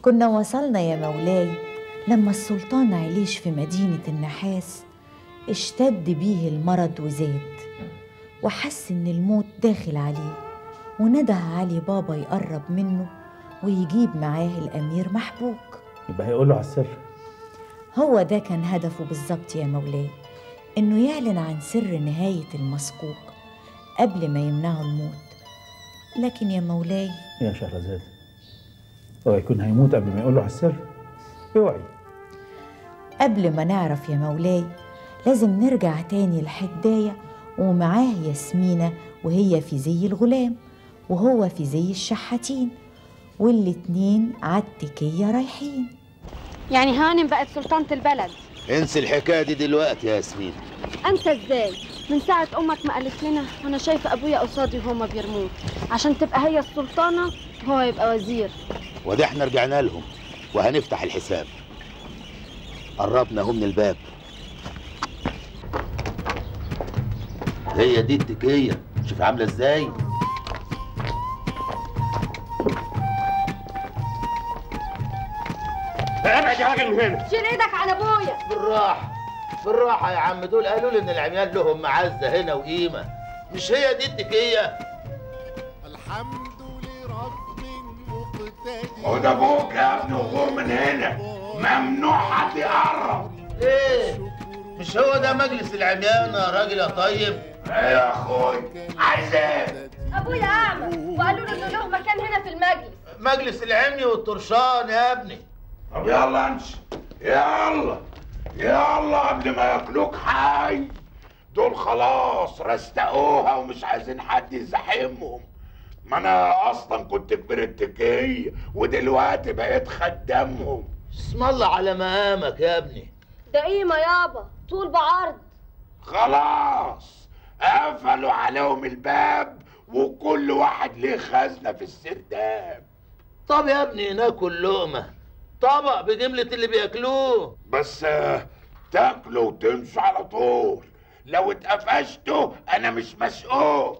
كنا وصلنا يا مولاي لما السلطان عليش في مدينة النحاس اشتد بيه المرض وزاد وحس إن الموت داخل عليه ونده علي بابا يقرب منه ويجيب معاه الأمير محبوك يبقى هيقول له على السر هو ده كان هدفه بالظبط يا مولاي إنه يعلن عن سر نهاية المسقوق قبل ما يمنعه الموت لكن يا مولاي يا شهرزاد اوعى يكون هيموت قبل ما يقول له على السر اوعي قبل ما نعرف يا مولاي لازم نرجع تاني الحداية ومعاه ياسمينة وهي في زي الغلام وهو في زي الشحاتين والاتنين عالتكية رايحين يعني هانم بقت سلطانة البلد انسي الحكايه دي دلوقتي يا ياسمين انسى ازاي من ساعة امك ما قالت لنا وانا شايفة ابويا قصادي وهما بيرموه عشان تبقى هي السلطانة وهو يبقى وزير وده احنا رجعنا لهم وهنفتح الحساب قربنا اهو من الباب هي دي التكيه شوف عامله ازاي ابعد يا راجل من هنا شيل ايدك على ابويا بالراحه بالراحه يا عم دول قالوا لي ان العميان لهم معزه هنا وقيمه مش هي دي التكيه الحمد لرب مقتدر خد ابوك يا ابني وغور من هنا ممنوع حد يقرب ايه مش هو ده مجلس العميان يا راجل يا طيب ايه يا اخوي عايز ايه ابويا اعمى وقالوا له انه له مكان هنا في المجلس مجلس العمي والطرشان يا ابني طب يلا امشي يلا يلا قبل ما ياكلوك حي دول خلاص رستقوها ومش عايزين حد يزاحمهم ما انا اصلا كنت كبير التكية ودلوقتي بقيت خدامهم اسم الله على مقامك يا ابني ده قيمة يابا طول بعرض خلاص قفلوا عليهم الباب وكل واحد ليه خزنة في السرداب طب يا ابني ناكل لقمه طبق بجمله اللي بياكلوه بس آه، تاكلوا وتمشوا على طول لو اتقفشتوا انا مش مسؤول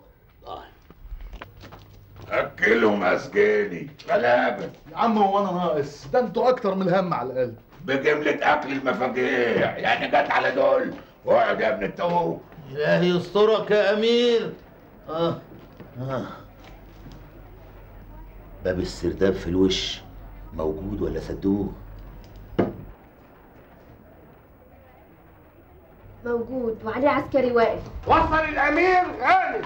اكلهم اسجاني غلابه يا عم هو انا ناقص ده انتوا اكتر من الهم على القلب بجملة اكل المفاجيع يعني جت على دول اقعد يا ابن التوه إلهي يسترك يا امير اه اه باب السرداب في الوش موجود ولا سدوه موجود وعليه عسكري واقف وصل الامير غانم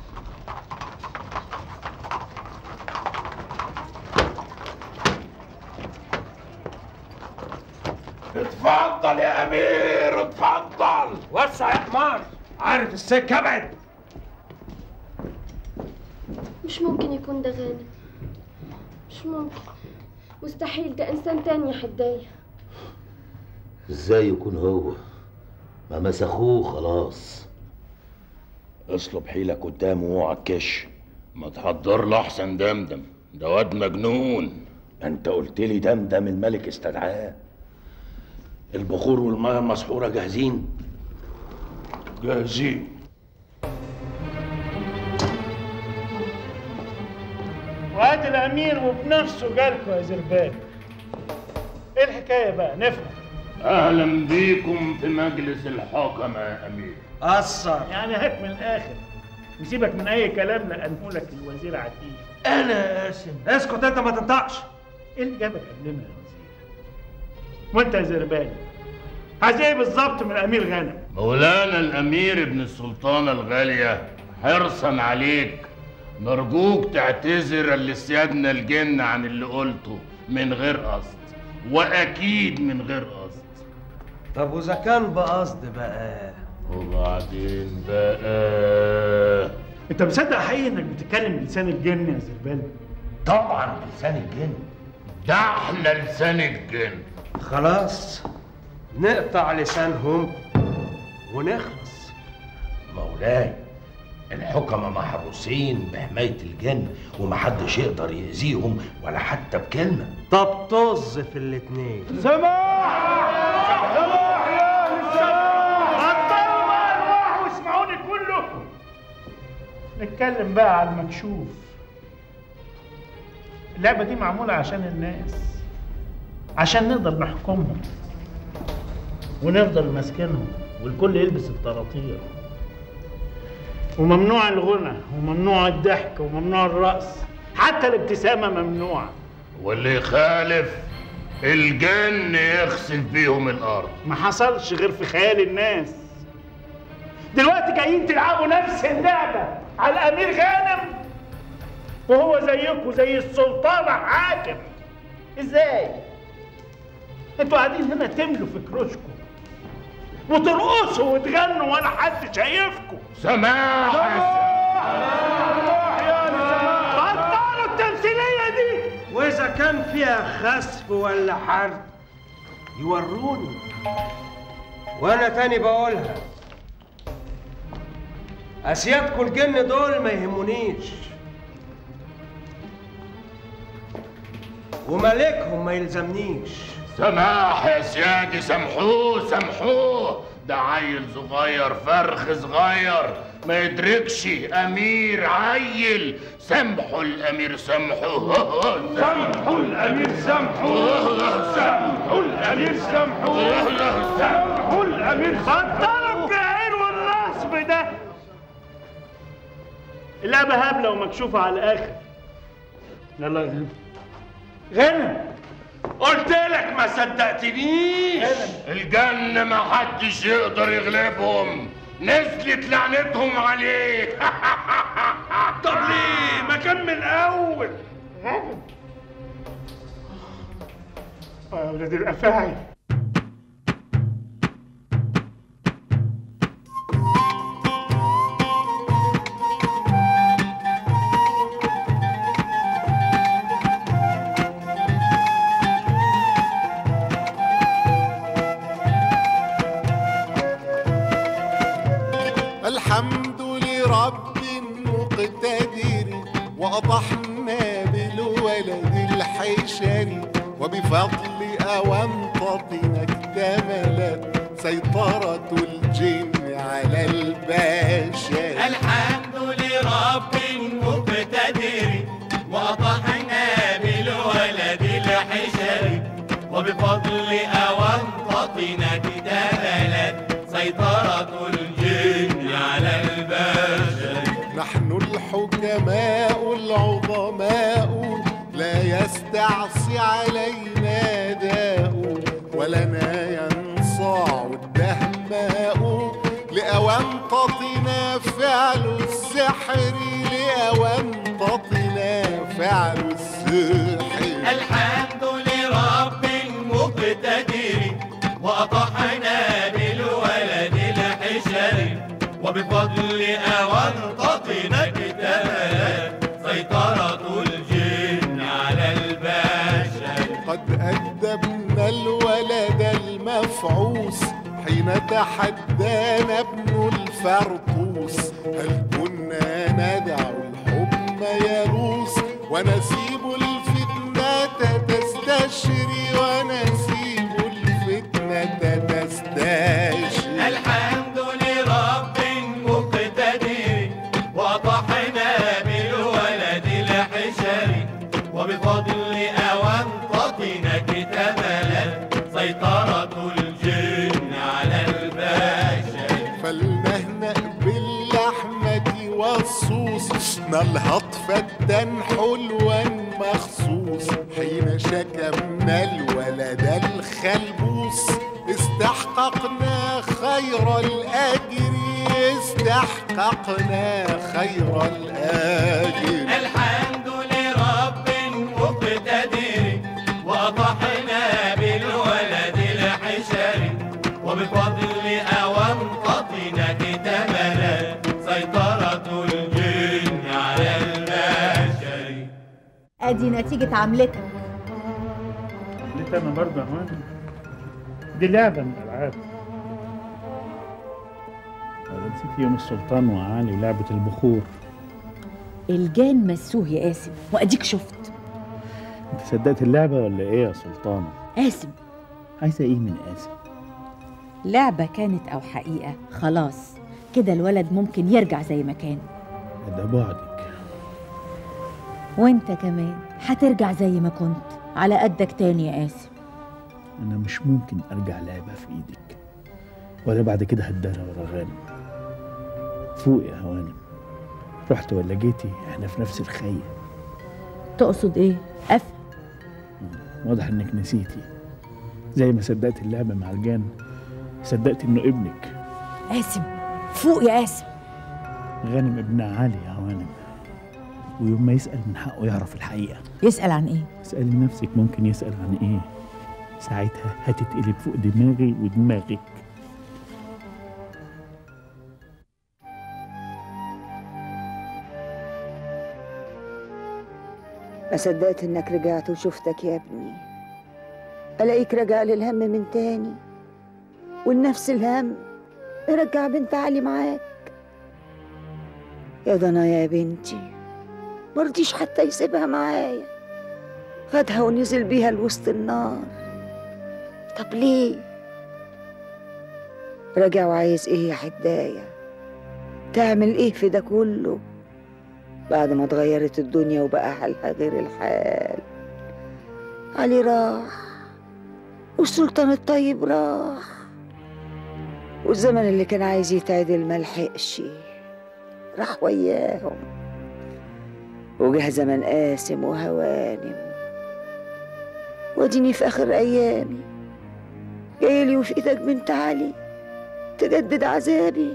اتفضل يا امير اتفضل وسع يا حمار عارف السكه ابعد مش ممكن يكون ده غانم مش ممكن مستحيل ده انسان تاني يا حداية ازاي يكون هو ما مسخوه خلاص اصلب حيلك قدامه واوعى تكش ما تحضر له احسن دمدم ده واد مجنون انت قلت لي دمدم الملك استدعاه البخور والميه المسحوره جاهزين جاهزين وادي الامير وبنفسه جالكوا يا زربان ايه الحكايه بقى نفهم اهلا بيكم في مجلس الحكمة يا امير قصر يعني هات من الاخر وسيبك من اي كلام لانه لك الوزير عتيق انا قاسم اسكت انت ما تنطقش ايه اللي جابك قبلنا يا وزير وانت يا زربان عايز ايه بالظبط من الامير غانم مولانا الامير ابن السلطانة الغالية حرصا عليك نرجوك تعتذر لسيادنا الجن عن اللي قلته من غير قصد واكيد من غير قصد طب واذا كان بقصد بقى وبعدين بقى انت مصدق حقيقي انك بتتكلم بلسان الجن يا زربان طبعا لسان الجن ده احلى لسان الجن خلاص نقطع لسانهم ونخلص مولاي الحكمة محروسين بحماية الجن ومحدش يقدر يأذيهم ولا حتى بكلمة طب طز في الاتنين بطلوا بقى الواح واسمعوني كلكم نتكلم بقى على المكشوف اللعبة دي معمولة عشان الناس عشان نقدر نحكمهم ونفضل ماسكينهم والكل يلبس الطراطير وممنوع الغنى وممنوع الضحك وممنوع الرقص حتى الابتسامة ممنوعة واللي يخالف الجن يخسف بيهم الارض ما حصلش غير في خيال الناس دلوقتي جايين تلعبوا نفس اللعبة على الأمير غانم وهو زيكم زي السلطان حاكم ازاي؟ انتوا قاعدين هنا تملوا في كروشكم وترقصوا وتغنوا ولا حد شايفكم سماح بطلوا التمثيلية دي واذا كان فيها خسف ولا حرب يوروني وانا تاني بقولها اسيادكم الجن دول ما يهمونيش وملكهم ما يلزمنيش سماح يا سيادي سامحوه سامحوه ده عيل صغير فرخ صغير ما يدركش امير عيل سامحوا الامير سامحوه سامحوا الامير سامحوه سامحوا الامير سامحوه سامحوا الامير بطلوا الجعير والنصب ده اللعبة هبلة ومكشوفة على الآخر يلا غنى غنى قلت لك ما صدقتنيش الجن ما حدش يقدر يغلبهم نزلت لعنتهم عليه طب ليه ما كان من الاول يا ولاد الأفاعي الحمد لرب مقتدر وأضحنا بالولد الحيشري وبفضل أوانطتنا اكتملت سيطرة الجن على البشر الحمد لرب مقتدر وأطحنا بالولد الحشر وبفضل أوانطتنا اكتملت سيطرة الجن على البشر نحن الحكماء العظماء لا يستعصي علينا داء ولنا ينصاع الدهماء لأوانطتنا فعل السحر لأوانطتنا فعل السحر الحمد لرب مقتدر وأطحنا بالولد الحشر وبفضل أوانطتنا اكتملت سيطرة الجن على البشر قد أدبنا الولد المفعوس حين تحدانا ابن الفرطوس هل كنا ندع الحكم يروس ونسيب الفتنة تستشري ونسيب الفتنة تستشري الحمد لرب مقتدر وطحنا بالولد الحشر وبفضل أوانطتنا اكتملت سيطرة الجن على البشر فلنهنأ باللحمة والصوص نلهط فدا حلوا مخصوص حين شكمنا الولد الخلبوس استحققنا خير الأجر استحققنا خير الأجر الحمد لرب مقتدر وأطحنا بالولد الحشر وبفضل أوانطتنا اكتملت سيطرة الجن على البشر ادي نتيجة عملتك قلت أنا برضه يا هواني دي لعبة من الألعاب أنا نسيت يوم السلطان وعلي ولعبة البخور الجان مسوه يا قاسم واديك شفت أنت صدقت اللعبة ولا إيه يا سلطانة؟ قاسم عايزة إيه من قاسم؟ لعبة كانت أو حقيقة خلاص كده الولد ممكن يرجع زي ما كان ده بعدك وانت كمان هترجع زي ما كنت على قدك تاني يا قاسم أنا مش ممكن أرجع لعبة في إيدك ولا بعد كده هتدارى ورا غانم فوق يا هوانم رحت ولا جيتي احنا في نفس الخية تقصد ايه أف واضح انك نسيتي زي ما صدقت اللعبة مع الجان صدقت انه ابنك قاسم فوق يا قاسم غانم ابنها علي يا هوانم ويوم ما يسأل من حقه يعرف الحقيقة يسأل عن ايه اسألي نفسك ممكن يسأل عن ايه ساعتها هتتقلب فوق دماغي ودماغك ما صدقت انك رجعت وشفتك يا ابني الاقيك رجع للهم من تاني والنفس الهم رجع بنت علي معاك يا ضنا يا بنتي مرضيش حتى يسيبها معايا خدها ونزل بيها لوسط النار طب ليه رجع وعايز ايه يا حدايه تعمل ايه في ده كله بعد ما اتغيرت الدنيا وبقى حالها غير الحال علي راح والسلطان الطيب راح والزمن اللي كان عايز يتعدل ملحقش راح وياهم وجه زمن قاسم وهوانم واديني في اخر ايامي جايلي وفي ايدك بنت علي تجدد عذابي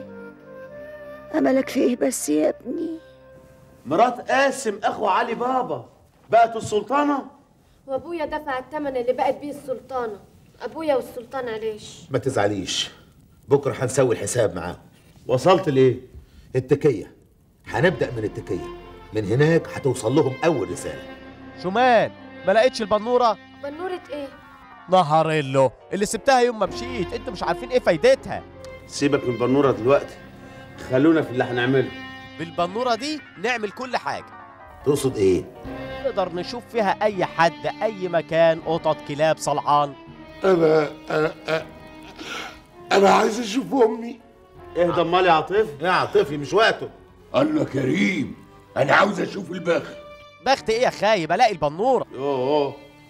املك في ايه بس يا ابني مرات قاسم اخو علي بابا بقت السلطانه وابويا دفع الثمن اللي بقت بيه السلطانه ابويا والسلطان عليش ما تزعليش بكره هنسوي الحساب معاهم وصلت لايه التكيه هنبدا من التكيه من هناك هتوصل لهم اول رساله شمال ما لقيتش البنوره بنورة ايه نهاريلو اللي سبتها يوم ما مشيت انتوا مش عارفين ايه فايدتها سيبك من البنوره دلوقتي خلونا في اللي هنعمله بالبنوره دي نعمل كل حاجه تقصد ايه نقدر نشوف فيها اي حد اي مكان قطط كلاب صلعان انا انا انا عايز اشوف امي اهدى امال يا عاطفي يا عاطفي مش وقته الله كريم انا عاوز اشوف البخت بخت ايه يا خايب الاقي البنوره اوه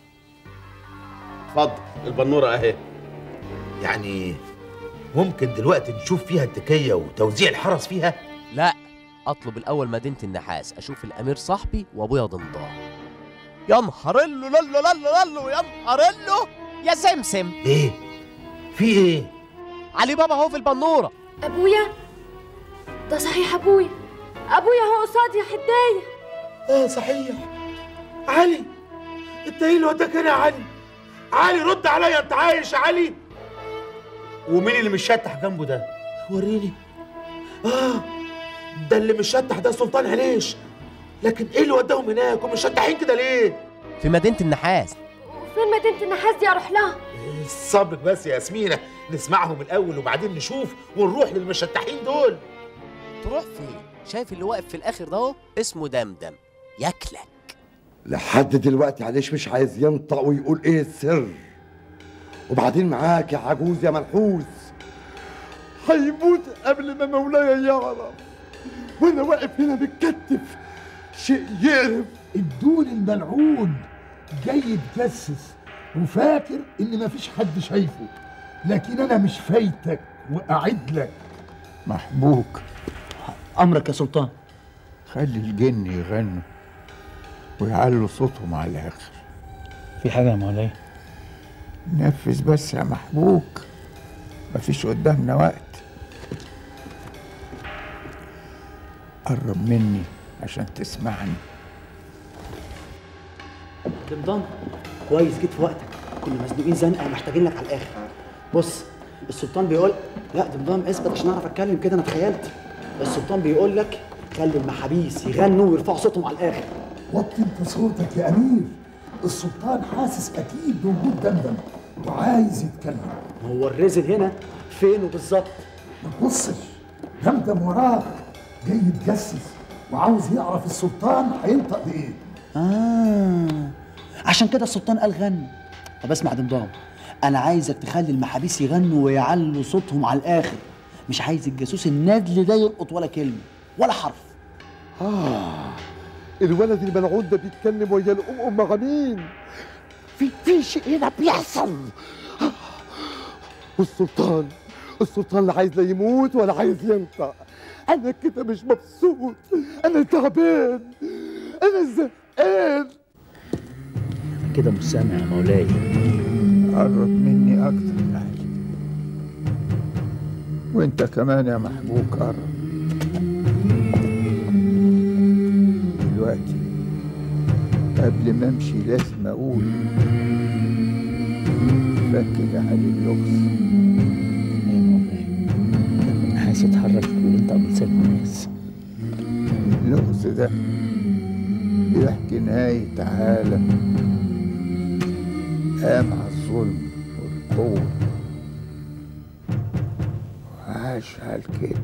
اتفضل البنوره اهي يعني ممكن دلوقتي نشوف فيها التكيه وتوزيع الحرس فيها لا اطلب الاول مدينه النحاس اشوف الامير صاحبي وابويا ضمضان يا نهاريلو للو للو للو يا نهاريلو يا سمسم ايه في ايه علي بابا هو في البنوره ابويا ده صحيح ابويا ابويا هو قصادي يا حدايه اه صحيح علي انت ايه اللي وداك هنا يا علي علي رد عليا انت عايش يا علي ومين اللي مشتح جنبه ده وريني اه ده اللي مشتح ده سلطان عليش لكن ايه اللي وداهم هناك ومشتحين كده ليه في مدينه النحاس وفين مدينه النحاس دي اروح لها صبرك بس يا ياسمينة نسمعهم الأول وبعدين نشوف ونروح للمشتحين دول تروح فين شايف اللي واقف في الاخر ده اهو اسمه دمدم ياكلك لحد دلوقتي عليش مش عايز ينطق ويقول ايه السر وبعدين معاك يا عجوز يا منحوس هيموت قبل ما مولاي يعرف وانا واقف هنا متكتف شيء يقرف الدول الملعون جاي يتجسس وفاكر ان مفيش حد شايفه لكن انا مش فايتك واعد لك محبوك امرك يا سلطان خلي الجن يغنوا ويعلوا صوتهم على الاخر في حاجة يا مولاي نفذ بس يا محبوك مفيش قدامنا وقت قرب مني عشان تسمعني دمضان كويس جيت في وقتك كنا مزنوقين زنقه محتاجين لك على الاخر بص السلطان بيقول لا دمضان اثبت عشان اعرف اتكلم كده انا اتخيلت السلطان بيقول لك خلي المحابيس يغنوا ويرفعوا صوتهم على الاخر وطي انت صوتك يا امير السلطان حاسس اكيد بوجود دمدم وعايز يتكلم هو الرزل هنا فينه بالظبط ما تبصش دمدم وراه جاي يتجسس وعاوز يعرف السلطان هينطق بايه اه عشان كده السلطان قال غنوا طب اسمع دمضان انا عايزك تخلي المحابيس يغنوا ويعلوا صوتهم على الاخر مش عايز الجاسوس الندل ده يلقط ولا كلمه ولا حرف آه الولد الملعون ده بيتكلم ويا الأم أم غمين في في شيء هنا بيحصل والسلطان السلطان لا عايز لا يموت ولا عايز ينطق انا كده مش مبسوط انا تعبان انا زهقان كده مش سامع يا مولاي قرب مني أكتر يا علي وانت كمان يا محبوب قرب دلوقتي قبل ما امشي لازم اقول فك يا علي اللغز النحاس اتحرك وينطق بلسان الناس اللغز ده بيحكي نهاية عالم قام على الظلم والقوة وعاش على الكذب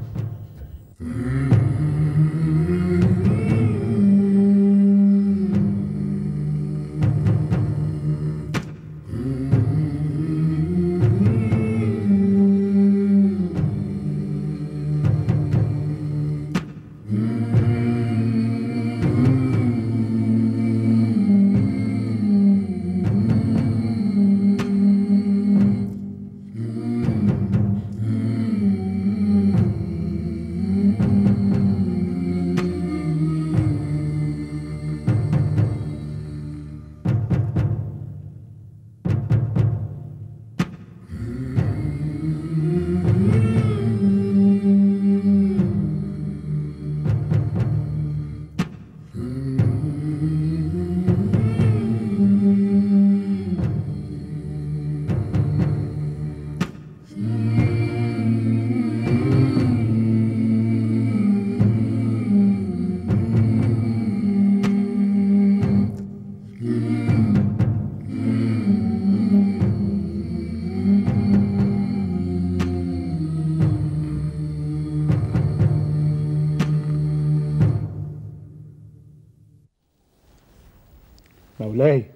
مولاي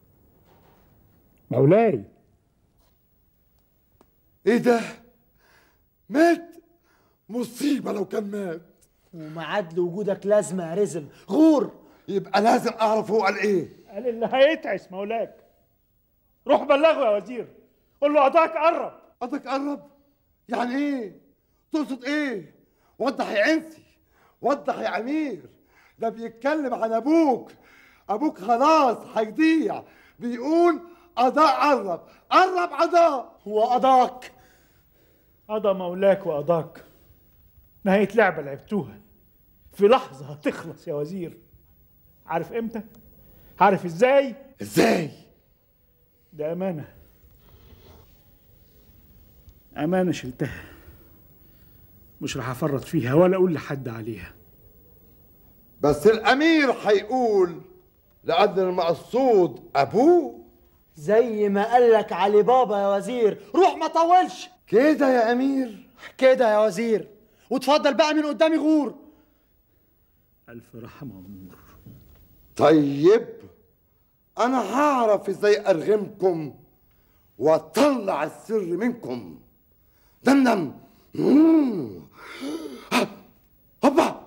مولاي ايه ده مات مصيبه لو كان مات ومعاد لوجودك لازمه يا رزل غور يبقى لازم اعرف هو قال ايه قال اللي هيتعس مولاك روح بلغه يا وزير قول له قضاك قرب قضاك قرب يعني ايه تقصد ايه وضح يا عنسي وضح يا امير ده بيتكلم عن ابوك ابوك خلاص هيضيع بيقول قضاء قرب قرب قضاء هو قضاك قضى مولاك وقضاك نهاية لعبة لعبتوها في لحظة هتخلص يا وزير عارف امتى؟ عارف ازاي؟ ازاي؟ ده أمانة أمانة شلتها مش راح أفرط فيها ولا أقول لحد عليها بس الامير هيقول لان المقصود ابوه زي ما قالك علي بابا يا وزير روح ما طولش كده يا امير كده يا وزير وتفضل بقى من قدامي غور ألف رحمة ونور طيب انا هعرف ازاي ارغمكم واطلع السر منكم دمدم مم. هوبا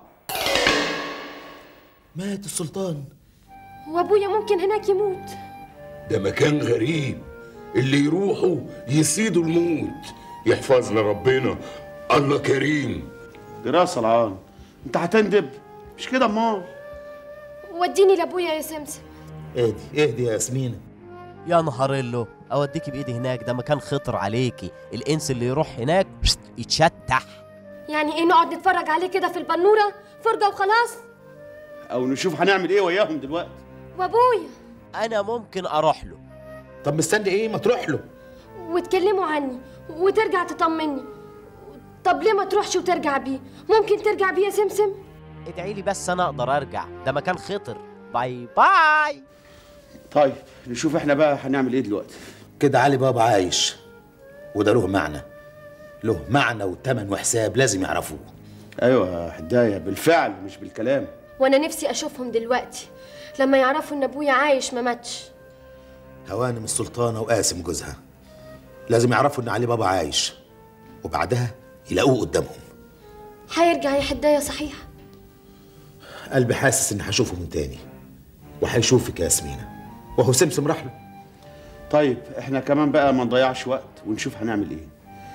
مات السلطان وابويا ممكن هناك يموت ده مكان غريب اللي يروحوا يصيدوا الموت يحفظنا ربنا الله كريم دراسة العان انت هتندب مش كده امال وديني لابويا يا سمسم اهدي اهدي يا ياسمينة يا نهار اللو اوديكي بايدي هناك ده مكان خطر عليكي الانس اللي يروح هناك بشت يتشتح يعني ايه نقعد نتفرج عليه كده في البنوره فرجه وخلاص او نشوف هنعمل ايه وياهم دلوقتي وابويا انا ممكن اروح له طب مستني ايه ما تروح له وتكلموا عني وترجع تطمني طب ليه ما تروحش وترجع بيه ممكن ترجع بيه يا سمسم ادعي لي بس انا اقدر ارجع ده مكان خطر باي باي طيب نشوف احنا بقى هنعمل ايه دلوقتي كده علي بابا عايش وده له معنى له معنى وتمن وحساب لازم يعرفوه ايوه يا حدايه بالفعل مش بالكلام وانا نفسي اشوفهم دلوقتي لما يعرفوا ان ابويا عايش ما ماتش هوانم السلطانة وقاسم جوزها لازم يعرفوا ان علي بابا عايش وبعدها يلاقوه قدامهم هيرجع يا حدايه صحيح قلبي حاسس اني هشوفه من تاني وهيشوفك يا ياسمينة وهو سمسم راح له طيب احنا كمان بقى ما نضيعش وقت ونشوف هنعمل ايه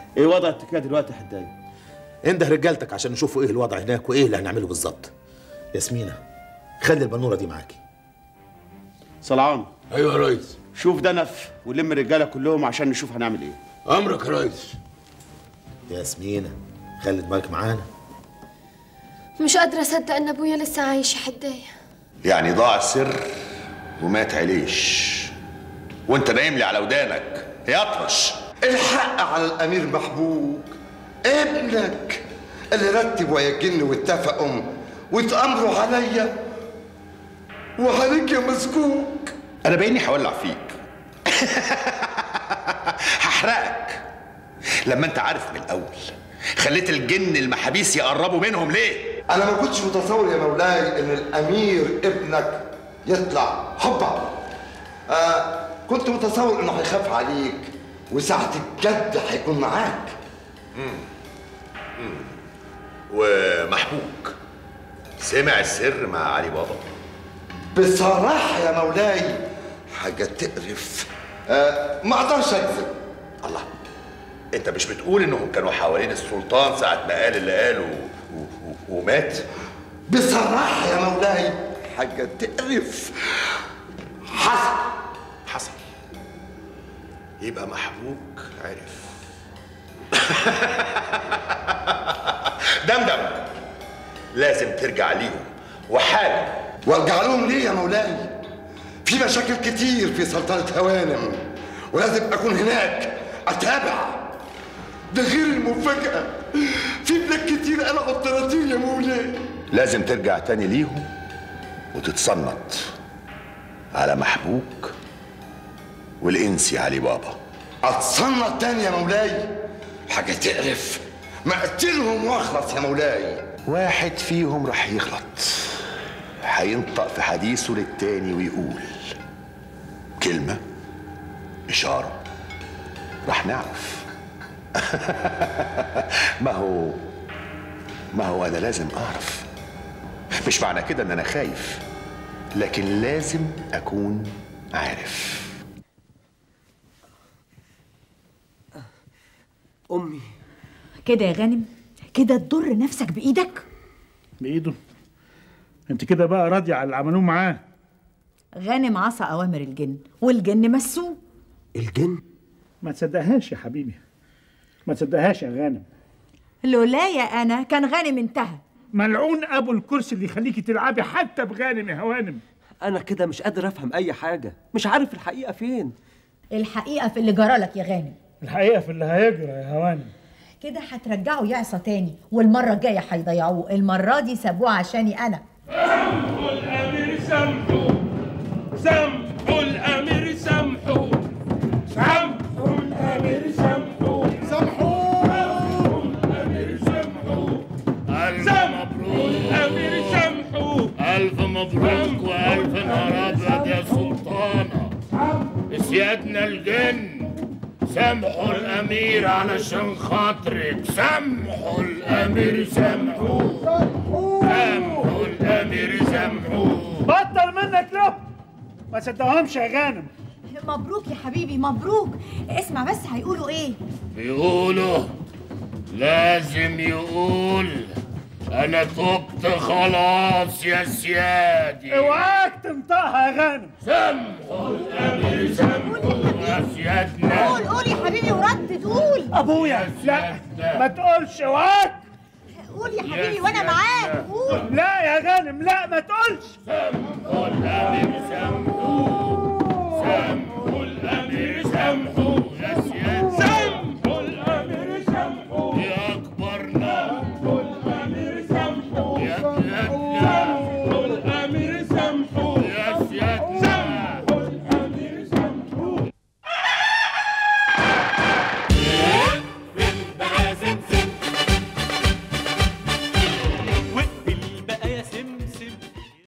ايه وضع التكيه دلوقتي يا حدايه انده رجالتك عشان نشوفوا ايه الوضع هناك وايه اللي هنعمله بالظبط ياسمينة خلي البنوره دي معاكي صلعان ايوه يا ريس شوف دنف ولم الرجاله كلهم عشان نشوف هنعمل ايه امرك يا ريس ياسمينة خلي دماغك معانا مش قادرة أصدق إن أبويا لسه عايش يا حداية يعني ضاع السر ومات عليش وانت نايم لي على ودانك يا اطرش الحق على الامير محبوب ابنك اللي رتب ويا الجن واتفقوا واتامروا عليا وعليك يا مسكوك انا بايني هولع فيك هحرقك لما انت عارف من الاول خليت الجن المحابيس يقربوا منهم ليه انا ما كنتش متصور يا مولاي ان الامير ابنك يطلع حبا آه كنت متصور انه هيخاف عليك وساعة الجد هيكون معاك ومحبوك سمع السر مع علي بابا بصراحة يا مولاي حاجة تقرف آه ما اقدرش اكذب الله انت مش بتقول انهم كانوا حوالين السلطان ساعة ما قال اللي قاله و- و- ومات بصراحة يا مولاي حاجة تقرف حصل حصل يبقى محبوك عرف دمدم لازم ترجع ليهم وحالا وارجع لهم ليه يا مولاي في مشاكل كتير في سلطنة هوانم ولازم اكون هناك اتابع ده غير المفاجأة في بلاد كتير قلعوا الطراطير يا مولاي لازم ترجع تاني ليهم وتتصنت على محبوك والانسي علي بابا اتصنت تاني يا مولاي حاجة تقرف ما اقتلهم واخلص يا مولاي واحد فيهم رح يغلط هينطق في حديثه للتاني ويقول كلمة إشارة رح نعرف ما هو ما هو أنا لازم أعرف مش معنى كده إن أنا خايف لكن لازم أكون عارف امي كده يا غانم كده تضر نفسك بايدك بايده انت كده بقى راضيه على اللي عملوه معاه غانم عصى اوامر الجن والجن مسوه الجن ما تصدقهاش يا حبيبي ما تصدقهاش يا غانم لولايا انا كان غانم انتهى ملعون ابو الكرسي اللي يخليكي تلعبي حتى بغانم يا هوانم انا كده مش قادر افهم اي حاجه مش عارف الحقيقه فين الحقيقه في اللي جرالك يا غانم الحقيقه في اللي هيجرى يا هوانم كده هترجعوا يعصى تاني والمره الجايه هيضيعوه المره دي سابوه عشاني انا الأمير سامحوا سامحوا الأمير سامحوا سامحوا الأمير سامحوا سامحوا الأمير سامحوا ألف مبروك الأمير سامحوا ألف مبروك وألف نهار أبيض يا سلطانة سيادنا الجن سامحوا الأمير علشان خاطرك سامحوا الأمير سامحوا سامحوا الأمير سامحوا بطل منك له ما تصدقهمش يا غانم مبروك يا حبيبي مبروك اسمع بس هيقولوا ايه بيقولوا لازم يقول أنا تبت خلاص يا سيادي اوعاك تنطقها يا غانم سامحوا الأمير سامحوا يا سيادنا قول قول يا حبيبي وردد قول ابويا لا ما تقولش اوعاك قول يا حبيبي وانا معاك قول لا يا غانم لا ما تقولش سامحوا الأمير سامحوا